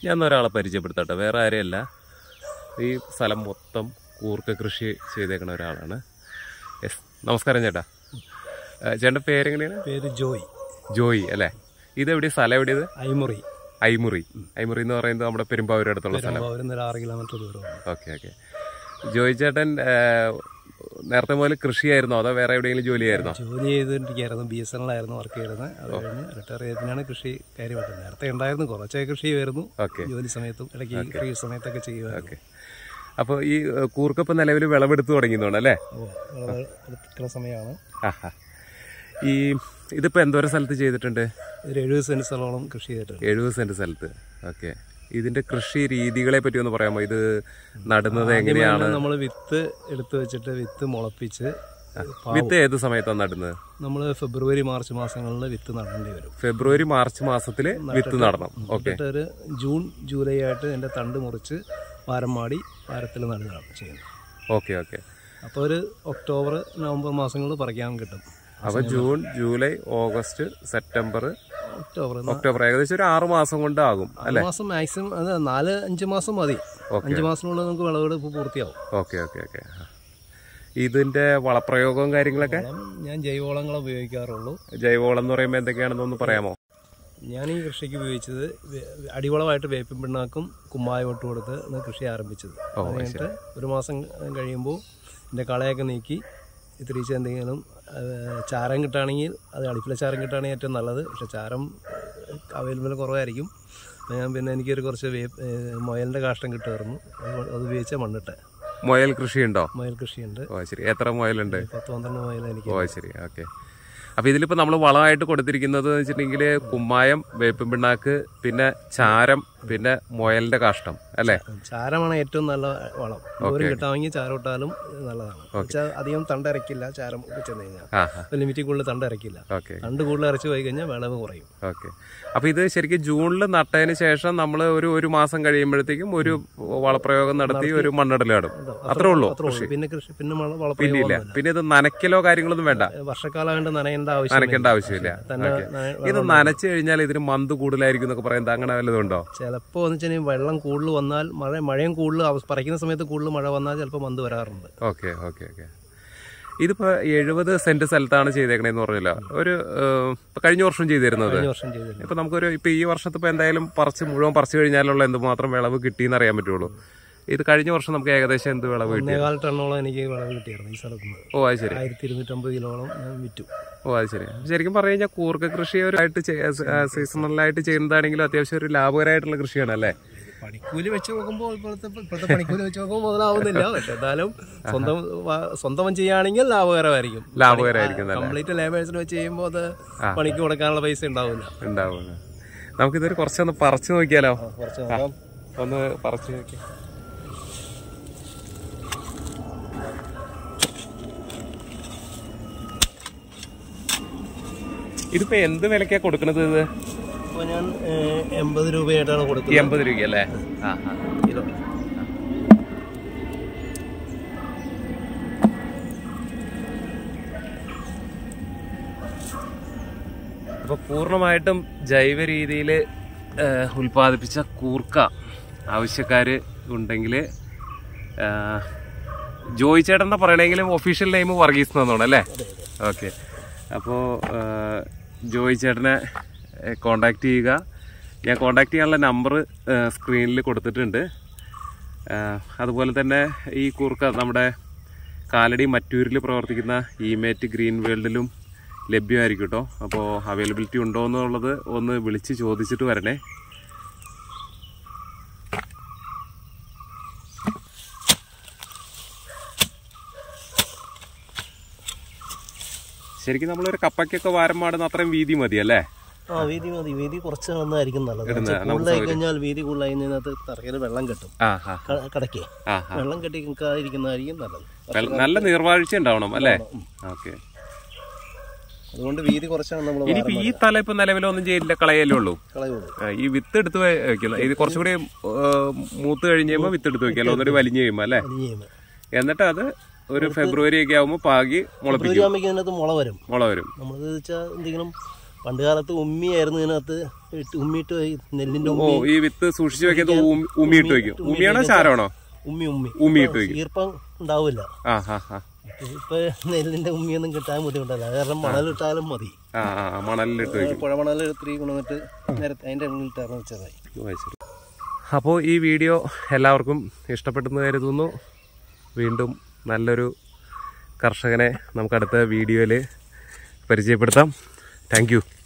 ഞാൻ ഒരാളെ പരിചയപ്പെടുത്തട്ടെ വേറെ ആരെയല്ല ഈ സ്ഥലം മൊത്തം കൂർക്ക കൃഷി ചെയ്തേക്കുന്ന ഒരാളാണ് യെസ് നമസ്കാരം ചേട്ടാ ഏ, ചേട്ടൻ്റെ പേരെങ്ങനെയാണ് പേര് ജോയ് ജോയി അല്ലേ ഇത് എവിടെ സ്ഥലം എവിടെയത് ഐമുറി ഐമുറി ഐമുറി എന്ന് പറയുന്നത് നമ്മുടെ പെരുമ്പാവൂർ അടുത്തുള്ള സ്ഥലം അവരിന്ന് ഒരു ആറ് കിലോമീറ്റർ ദൂരമാണ് ഓക്കെ ഓക്കെ ജോയി ചേട്ടൻ ഏ, നേരത്തെ മുതൽ കൃഷിയായിരുന്നോ അതോ വേറെ എവിടെയെങ്കിലും ജോലിയായിരുന്നോ ജോലി ചെയ്തുകൊണ്ടിരിക്കുകയായിരുന്നു ബി എസ് എന്നിലായിരുന്നു വർക്ക് ചെയ്തിരുന്നത് അത് കഴിഞ്ഞ് റിട്ടയർ ചെയ്തതിനാണ് കൃഷി കാര്യമായിട്ട് നേരത്തെ ഉണ്ടായിരുന്നു കുറച്ചൊക്കെ കൃഷി ചെയ്യുമായിരുന്നു ഓക്കെ ജോലി സമയത്തും ഇടയ്ക്ക് ഫ്രീ സമയത്തൊക്കെ ചെയ്യുമായിരുന്നു ഓക്കെ അപ്പോൾ ഈ ഏ, കൂർക്കപ്പം നിലവിൽ വിളവെടുത്ത് തുടങ്ങിയതുകൊണ്ട് അല്ലേ ഓ വളരെ എടുക്കുന്ന സമയമാണ് ആഹാ. ഈ ഇതിപ്പോൾ എന്തോരം സ്ഥലത്ത് ചെയ്തിട്ടുണ്ട് ഒരു എഴുപത് സെന്റ് സ്ഥലത്തോളം കൃഷി ചെയ്തിട്ടുണ്ട് എഴുപത് സെന്റ് സ്ഥലത്ത് ഓക്കെ ഇതിന്റെ കൃഷി രീതികളെ പറ്റി ഒന്ന് പറയാമോ ഇത് നടുന്നത് എങ്ങനെയാണ് നമ്മൾ വിത്ത് എടുത്തു വെച്ചിട്ട് വിത്ത് മുളപ്പിച്ച് വിത്ത് ഏത് സമയത്താണ് നടുന്നത് നമ്മൾ ഫെബ്രുവരി മാർച്ച് മാസങ്ങളിൽ വിത്ത് നടേണ്ടി വരും ഫെബ്രുവരി മാർച്ച് മാസത്തിൽ വിത്ത് നടണം ഓക്കെ എന്നിട്ട് ഒരു ജൂൺ ജൂലൈ ആയിട്ട് എൻ്റെ തണ്ട് മുറിച്ച് വാരം മാടി വാരത്തിൽ നടുകയാണ് ചെയ്യുന്നത് ഓക്കെ ഓക്കെ അപ്പോൾ ഒരു ഒക്ടോബർ നവംബർ മാസങ്ങളിൽ പറിക്കാൻ കിട്ടും അപ്പൊ June July August September October October ഏകദേശം ഒരു ആറ് മാസം കൊണ്ടാകും ആറ് മാസം മാക്സിമം അത് നാല് അഞ്ച് മാസം മതി അഞ്ച് മാസത്തിനുള്ളിൽ നമുക്ക് വിളവെടുപ്പ് പൂർത്തിയാവും ഓക്കെ ഓക്കെ ഓക്കെ ഇതിന്റെ വളപ്രയോഗവും കാര്യങ്ങളൊക്കെ വളം ഞാൻ ജൈവവളങ്ങൾ ഉപയോഗിക്കാറുള്ളൂ ജൈവവളം എന്ന് പറയുമ്പോൾ എന്തൊക്കെയാണെന്ന് ഒന്ന് പറയാമോ ഞാൻ ഈ കൃഷിക്ക് ഉപയോഗിച്ചത് വേ- അടിവളമായിട്ട് വേപ്പിൻ പിണ്ണാക്കും കുമ്മായം ഇട്ട് കൊടുത്ത് ആണ് കൃഷി ആരംഭിച്ചത് അത് കഴിഞ്ഞിട്ട് ഒരു മാസം കഴിയുമ്പോൾ എൻ്റെ കളയൊക്കെ നീക്കി ഇത്തിരീച്ച എന്തെങ്കിലും ആ, ചാരം കിട്ടുകയാണെങ്കിൽ അത് അടുപ്പിലെ ചാരം കിട്ടുകയാണെങ്കിൽ ഏറ്റവും നല്ലത് പക്ഷെ ചാരം അവൈലബിൾ കുറവായിരിക്കും അപ്പോൾ ഞാൻ പിന്നെ എനിക്കൊരു കുറച്ച് വേപ്പ് ഏ, മുയലിൻ്റെ കാഷ്ടം കിട്ടുമായിരുന്നു അത് അത് ഉപയോഗിച്ച മണ്ണിട്ട് മുയൽ കൃഷിയുണ്ടോ മുയൽ കൃഷിയുണ്ട് ഓ ശരി എത്ര മുയലുണ്ട് പത്ത് പന്ത്രണ്ട് മുയൽ എനിക്ക് ഓ ശരി ഓക്കെ അപ്പൊ ഇതിലിപ്പോ നമ്മൾ വളമായിട്ട് കൊടുത്തിരിക്കുന്നത് എന്ന് വെച്ചിട്ടുണ്ടെങ്കിൽ കുമ്മായം വേപ്പിൻ പിണ്ണാക്ക് പിന്നെ ചാരം പിന്നെ മുയലിന്റെ കാഷ്ടം അല്ലേ ചാരമാണ് ഏറ്റവും നല്ല വളം ദൂരം കിട്ടാമെങ്കിൽ ചാരം ഇട്ടാലും നല്ലതാണ് വെച്ചാൽ അധികം തണ്ടിറക്കില്ല ചാരം ഒക്കെ ചെന്ന് കഴിഞ്ഞാൽ ആ അപ്പോൾ ലിമിറ്റിൽ കൂടുതൽ തണ്ടിറക്കില്ല ഓക്കെ തണ്ട് കൂടുതൽ ഇറച്ചി പോയി കഴിഞ്ഞാൽ വിളവ് കുറയും ഓക്കെ അപ്പൊ ഇത് ശരിക്കും ജൂണിൽ നട്ടതിന് ശേഷം നമ്മൾ ഒരു ഒരു മാസം കഴിയുമ്പോഴത്തേക്കും ഒരു വളപ്രയോഗം നടത്തി ഒരു മണ്ണിടൽ നടും അത്രേ ഉള്ളൂ അത്രേ ഉള്ളൂ പിന്നെ കൃഷി പിന്നെ വള- ഇല്ല വളപ്രയോഗമൊന്നുമില്ല പിന്നെ ഇത് നനയ്ക്കലോ കാര്യങ്ങളൊന്നും വേണ്ട വർഷക്കാലമായിട്ട് നനയേണ്ട ആവശ്യം നനയ്ക്കേണ്ട ആവശ്യമില്ല തന്നെ ഓക്കെ നന- ഇത് നനച്ചു കഴിഞ്ഞാൽ ഇതിന് മന്ത് കൂടുതലായിരിക്കും എന്നൊക്കെ പറയുന്നത് അങ്ങനെ വല്ലതും ഉണ്ടോ ചിലപ്പോൾ എന്ന് വെച്ചാൽ വെള്ളം കൂടുതൽ വന്നാൽ മഴ മഴയും കൂടുതൽ അവ- പറിക്കുന്ന സമയത്ത് കൂടുതൽ മഴ വന്നാൽ ചിലപ്പോൾ മന്ത് വരാറുണ്ട് ഓക്കെ ഓക്കെ ഓക്കെ ഇതിപ്പോ എഴുപത് സെന്റ് സ്ഥലത്താണ് ചെയ്തേക്കണേന്ന് പറഞ്ഞല്ലോ ഒരു ഏഹ്, ഇപ്പൊ കഴിഞ്ഞ വർഷം ചെയ്തിരുന്നത് കഴിഞ്ഞ വർഷം ചെയ്തിരുന്നു ഇപ്പൊ നമുക്കൊരു ഇപ്പൊ ഈ വർഷത്തെ ഇപ്പൊ എന്തായാലും പറിച്ച് മുഴുവൻ പറിച്ചു കഴിഞ്ഞാലുള്ള എന്തുമാത്രം വിളവ് കിട്ടിയെന്ന് അറിയാൻ പറ്റുള്ളൂ ഇത് കഴിഞ്ഞ വർഷം നമുക്ക് ഏകദേശം എന്ത് വിളവ് കിട്ടി ഒന്നേകാൽ ടണ്ണോളം എനിക്ക് വിളവ് കിട്ടിയായിരുന്നു ഈ സ്ഥലത്ത് നിന്ന് ഓ അത് ശരി ആയിരത്തി ഇരുന്നൂറ്റമ്പത് കിലോളം ഞാൻ വിറ്റു ഓ അത് ശരി ശരിക്കും പറഞ്ഞു കഴിഞ്ഞാൽ കൂർക്ക കൃഷി ഒരു ആയിട്ട് സീസണലായിട്ട് ചെയ്യുന്നതാണെങ്കിലും അത്യാവശ്യം ഒരു ലാഭകരമായിട്ടുള്ള കൃഷിയാണ് അല്ലേ പണിക്കൂലി വെച്ച് നോക്കുമ്പോൾ ഇപ്പോഴത്തെ ഇപ്പോഴത്തെ പണിക്കൂലി വെച്ച് നോക്കുമ്പോൾ മുതലാവുന്നില്ല പക്ഷെ എന്തായാലും സ്വന്തം വ- സ്വന്തം ചെയ്യുകയാണെങ്കിൽ ലാഭകരമായിരിക്കും ലാഭകരമായിരിക്കും നല്ല കംപ്ലീറ്റ് ലേബേഴ്സിന് വെച്ച് ചെയ്യുമ്പോൾ അത് പണിക്ക് കൊടുക്കാനുള്ള പൈസ ഉണ്ടാവില്ല ഉണ്ടാവും നമുക്കിതൊരു കുറച്ചൊന്ന് പറിച്ചു നോക്കിയാലോ കുറച്ച് നോക്കാം ഒന്ന് പറിച്ചു നോക്കി ഇതിപ്പോ എന്ത് വിലക്കാ കൊടുക്കണത് ഇത് അപ്പോൾ ഞാൻ ഏഹ്, എൺപത് രൂപയായിട്ടാണ് കൊടുക്കുന്നത് എൺപത് രൂപ അല്ലേ ആ ആ കിലോ അപ്പൊ പൂർണ്ണമായിട്ടും ജൈവ രീതിയിൽ ഉൽപ്പാദിപ്പിച്ച കൂർക്ക ആവശ്യക്കാർ ഉണ്ടെങ്കിൽ ജോയി ചേട്ടൻ എന്നാ പറയണെങ്കിലും ഒഫീഷ്യൽ നെയിം വർഗീസ് എന്നാണ് അല്ലേ ഓക്കെ അപ്പോൾ ജോയി ചേട്ടനെ കോണ്ടാക്ട് ചെയ്യുക ഞാൻ കോണ്ടാക്ട് ചെയ്യാനുള്ള നമ്പർ സ്ക്രീനിൽ കൊടുത്തിട്ടുണ്ട് ആ, അതുപോലെ തന്നെ ഈ കൂർക്ക നമ്മുടെ കാലടി മറ്റൂരിൽ പ്രവർത്തിക്കുന്ന ഇമേറ്റ് ഗ്രീൻ വേൾഡിലും ലഭ്യമായിരിക്കും കേട്ടോ അപ്പോൾ അവൈലബിലിറ്റി ഉണ്ടോ എന്നുള്ളത് ഒന്ന് വിളിച്ച് ചോദിച്ചിട്ട് വരണേ ശരിക്കും നമ്മളൊരു കപ്പയ്ക്കൊക്കെ വാരം പാടുന്ന അത്രയും വീതി മതി അല്ലേ ആ വീതി മതി വീതി കുറച്ച് നന്നായിരിക്കും നല്ലത് ഇടുന്നത് വെച്ചാൽ കൂടുതലായി കഴിഞ്ഞാൽ വീതി കൂടുതലായി കഴിഞ്ഞതിനകത്ത് തറയിൽ വെള്ളം കെട്ടും ആ ആ ക- കടക്കേ ആ ആ വെള്ളം കെട്ടി നിൽക്കാതിരിക്കുന്നതായിരിക്കും നല്ലത് വെള്ള- നല്ല നീർവാഴ്ച ഉണ്ടാവണം അല്ലേ ഓക്കെ അതുകൊണ്ട് വീതി കുറച്ചാണ് നമ്മൾ ഇനിയിപ്പോ ഈ തല ഇപ്പൊ നിലവിലൊന്നും ചെയ്യില്ല കളയല്ലേ ഉള്ളൂ കളയുള്ളൂ ആ, ഈ വിത്ത് എടുത്ത് വെ- വെക്കണം ഇത് കുറച്ചുകൂടി ഏ, മൂത്ത് കഴിഞ്ഞ് കഴിയുമ്പോൾ വിത്ത് എടുത്ത് വെക്കാം ഒന്നുകൂടി വലിഞ്ഞു കഴിയുമ്പോൾ അല്ലേ അത് ചെയ്യുമ്പോൾ എന്നിട്ട് അത് ഒരു ഫെബ്രുവരി ഒക്കെ ആകുമ്പോൾ പാകി മുളപ്പിക്കും ആകുമ്പോൾ ഇതിനകത്ത് മുള വരും മുള വരും നമ്മളത് വെച്ചാൽ എന്തെങ്കിലും പണ്ട് കാലത്ത് ഉമ്മിയായിരുന്നു ഇതിനകത്ത് ഇട്ട് ഉമ്മിയിട്ട് ഈ നെല്ലിന്റെ ഓ ഉമ്മി ഈ വിത്ത് സൂക്ഷിച്ചു വെക്കുന്നത് ഊമി- ഉമിയിട്ട് വെക്കും ഉമിയാണോ ചാരമാണോ ഉമ്മി ഉമ്മി ഉമിയിട്ട് വെക്കും ഈർപ്പം ഉണ്ടാവില്ല ആ ആ ആ ഇപ്പൊ നെല്ലിന്റെ ഉമ്മിയൊന്നും കിട്ടാൻ ബുദ്ധിമുട്ടല്ല അത് കാരണം മണലിട്ടാലും മതി ആ ആ ആ, മണലിലിട്ട് വെക്കും പുഴ മണൽ ഇത്തിരി കൊണ്ടുവന്നിട്ട് നേരത്തെ അതിന്റെ ഉള്ളിൽ ഇട്ടായിരുന്നു വെച്ചതായി അപ്പോൾ ഈ വീഡിയോ എല്ലാവർക്കും ഇഷ്ടപ്പെട്ടെന്ന് കരുതുന്നു വീണ്ടും നല്ലൊരു കർഷകനെ നമുക്ക് അടുത്ത വീഡിയോയിൽ പരിചയപ്പെടുത്താം താങ്ക്